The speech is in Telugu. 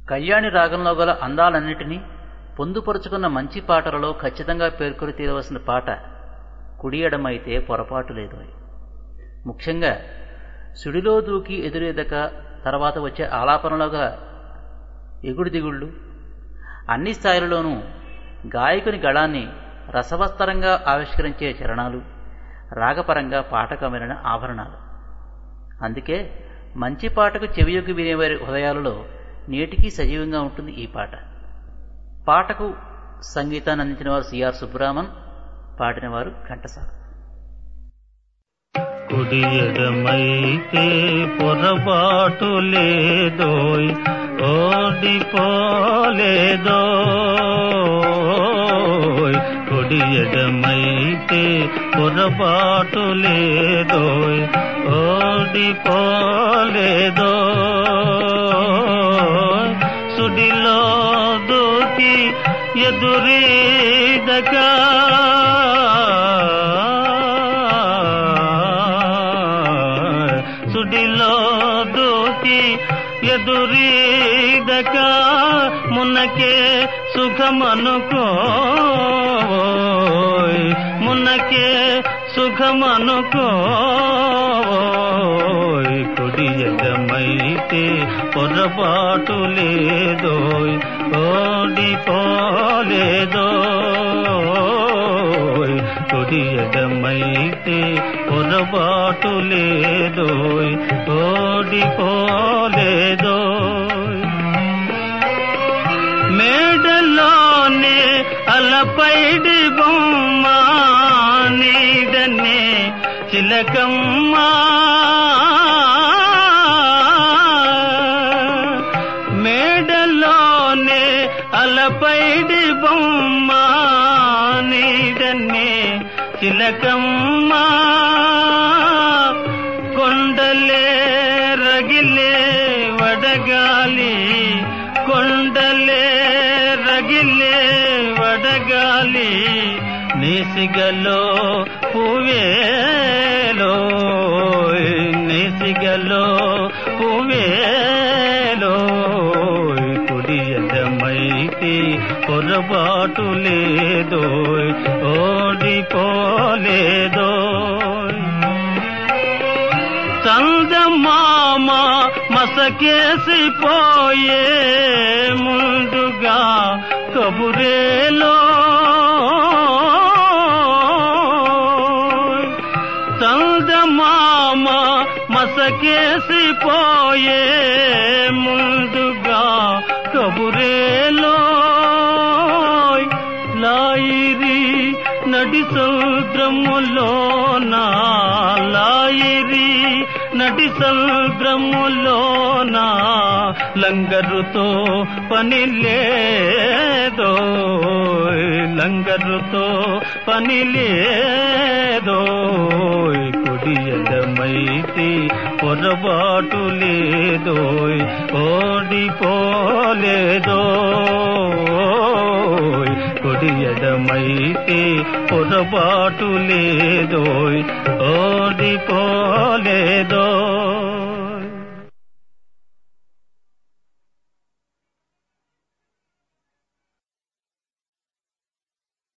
కళ్యాణి రాగంలో గల అందాలన్నిటినీ పొందుపరుచుకున్న మంచి పాటలలో ఖచ్చితంగా పేర్కొని తీరవలసిన పాట కుడి ఎడమైతే పొరపాటు లేదు ముఖ్యంగా సుడిలో దూకి ఎదురెదక తర్వాత వచ్చే ఆలాపనలో గల ఎగుడు దిగుళ్ళు అన్ని స్థాయిలలోనూ గాయకుని గళాన్ని రసవత్తరంగా ఆవిష్కరించే చరణాలు రాగపరంగా పాటకమైన ఆభరణాలు అందుకే మంచి పాటకు చెవియొగ్గి వినేవారి హృదయాలలో నేటికీ సజీవంగా ఉంటుంది ఈ పాట పాటకు సంగీతాన్ని అందించిన వారు సిఆర్ సుబ్బరామన్ పాడినవారు ఘంటసాల కుడి ఎడమైతే పొరపాటు లేదోయ్ ఓడిపోలేదోయ్ కుడి ఎడమైతే పొరపాటు లేదోయ్ ఓడిపోలేదోయ్ సుడిలో దూకి ఎదురీదగా సుడిలో దూకి ఎదురీదక మునకే సుఖమనుకో మునకే సుఖమనుకో కుడి ఎడమైతే పొరపాటు లేదోయ్ ఓడిపోలేదోయ్ కుడి ఎడమైతే పొరపాటు లేదోయ్ ఓడిపోలేదోయ్ మేడలోనే అలపైడి బొమ్మ నీడనే చిలకమ్మా మేడలోనే అలపైడి బొమ్మ నీడనే చిలకమ్మా కొండలే రగిలే వడగాలి కొండలే రగిలే వడగాలి నేసిగలో పువేలో నేసిగలో పువేలో కుడి ఎడమైతే పొరపాటు లేదోయ్ ఓడిపోలేదోయ్ చందమామ మసకేసిపోయే ముందుగా కబురేలో చందమామ మసకేసిపోయే ముందుగా కబురేలో లాయిరి నడి సముద్రములోన లాయిరి నడి సముద్రములోన లంగరుతో పని లేదో లంగరుతో పని లేదో కుడి ఎడమైతే పొరపాటు లేదోయ్ ఓడిపోలేదోయ్ కుడి ఎడమైతే పొరపాటు లేదోయ్ ఓడిపోలేదో